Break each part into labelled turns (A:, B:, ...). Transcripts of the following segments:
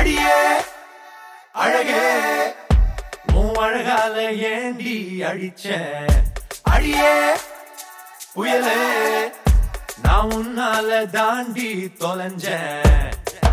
A: அடியே அழகே உன் அழகால ஏண்டி அடிச்ச அடியே புயலே நான் உன்னால தாண்டி தொலைஞ்சேன்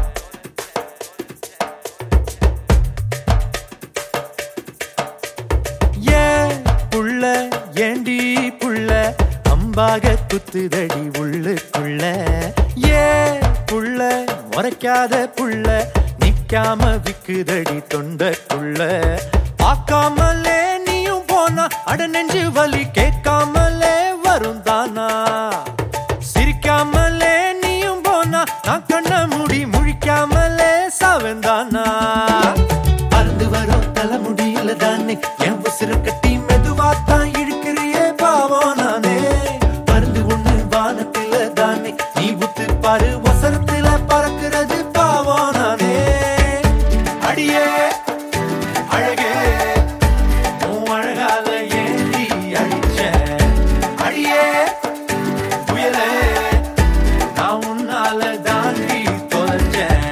A: ஏன் புள்ள ஏண்டி புள்ள அம்பாக குத்துதடி உள்ளுக்குள்ள ஏ புள்ள முறைக்காத புள்ள நிக்காம விக்குதடி தொண்டக்குள்ள பார்க்காமலே நீயும் போனா அட நெஞ்சு வலி கேட்காமலே வரும் தானா சிரிக்காமலே நீயும் போனா நான் கண்ண மூடி முழிக்காமலே சாவந்தானா பறந்து வரும் தலைமுடியில தானே என் உசிர கட்டி மெதுவாத்தான் இழுக்கிறியே பாவம் நானே பருந்து ஒண்ணு வானத்தில தானே நீ உத்து பாரு வசரத்தில பறக்கிறது பாவம் நானே அடியே அழகே உன் அழகால ஏந்தி அடிச்ச அடியே புயலே நான் உன்னால தாண்டி தொலைஞ்சேன்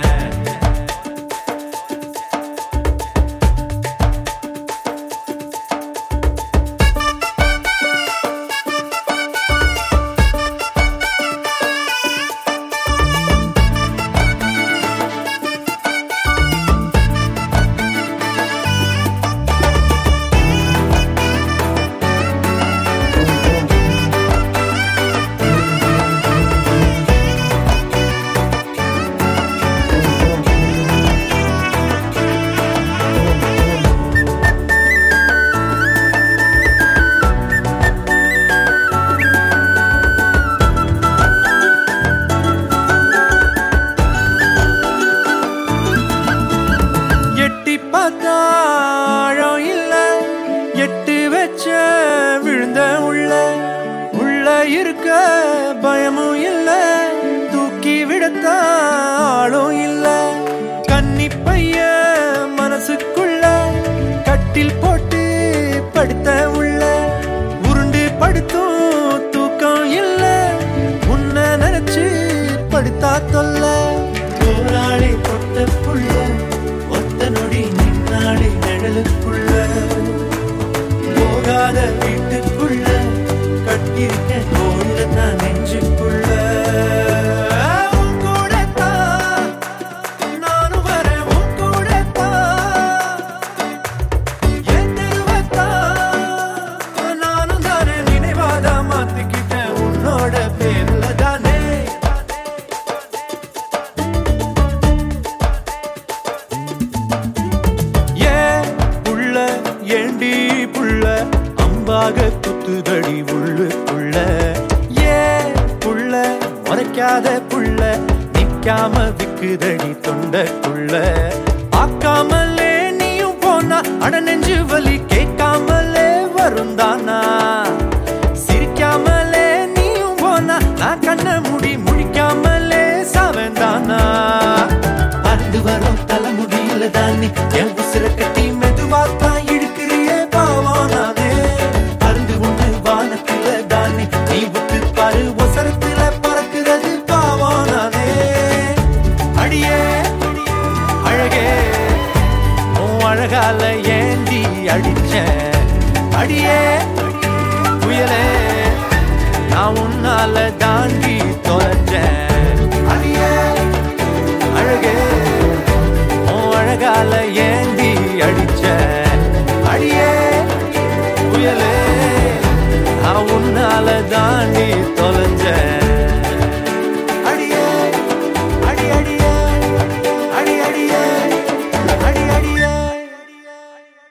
A: எட்டி பார்த்தா ஆழம் இல்ல எட்டு வச்ச விழுந்த உள்ள உள்ள இருக்க பயமும் இல்ல தூக்கி விடத்தான் ஆளும் இல்ல கன்னி பைய மனசுக்குள்ள கட்டில் போட்டு படுத்த உள்ள உருண்டு படுத்தும் தூக்கம் இல்ல உன்னை நினைச்சு படுத்தா தொல்ல போராளி தொட்ட புள்ள ஒத்த நொடி நின்னாடி நிழலுக்குள்ள போகாத வீட்டுக்குள்ள கட்டிருக்க கோல்ல நான் நெஞ்சுக்குள்ள உன் கூடத்தான் நானும் வரேன் உன் கூடத்தான் என் தெருவத்தான் நானும் தானே நினைவாதா மாத்திக்கிட்டேன் உன்னோட பேர்ல தானே ஏ புள்ள ஏண்டி புள்ள அம்பாக குத்துதடி உள்ளுக்குள்ள ஏ புள்ள முறைக்காத புள்ள நிக்காம விக்குதடி தொண்டக்குள்ள பார்க்காமலே நீயும் போனா அட நெஞ்சு வலி கேட்காமலே வரும் தானா சிரிக்காமலே நீயும் போனா நான் கண்ண முடி முழிக்காமலே சாவந்தானா பறந்து வரும் தலைமுடியில தானே என் உசிர கட்டி மெதுவாத்தான் இழுக்கிறியே பாவம் நானே பறந்து ஒண்ணு வானத்தில தானே நீ விட்டு பாரு ஒசரத்தில பறக்கிறது பாவம் நானே அடியே அழகே உன் அழகால ஏந்தி அடிச்ச அடியே புயலே நான் உன்னால தாண்டி தொலைஞ்சேன் அடியே அழகே உன் அழகால ஏந்தி அடிச்ச அடியே புயலே நான் உன்னால தாண்டி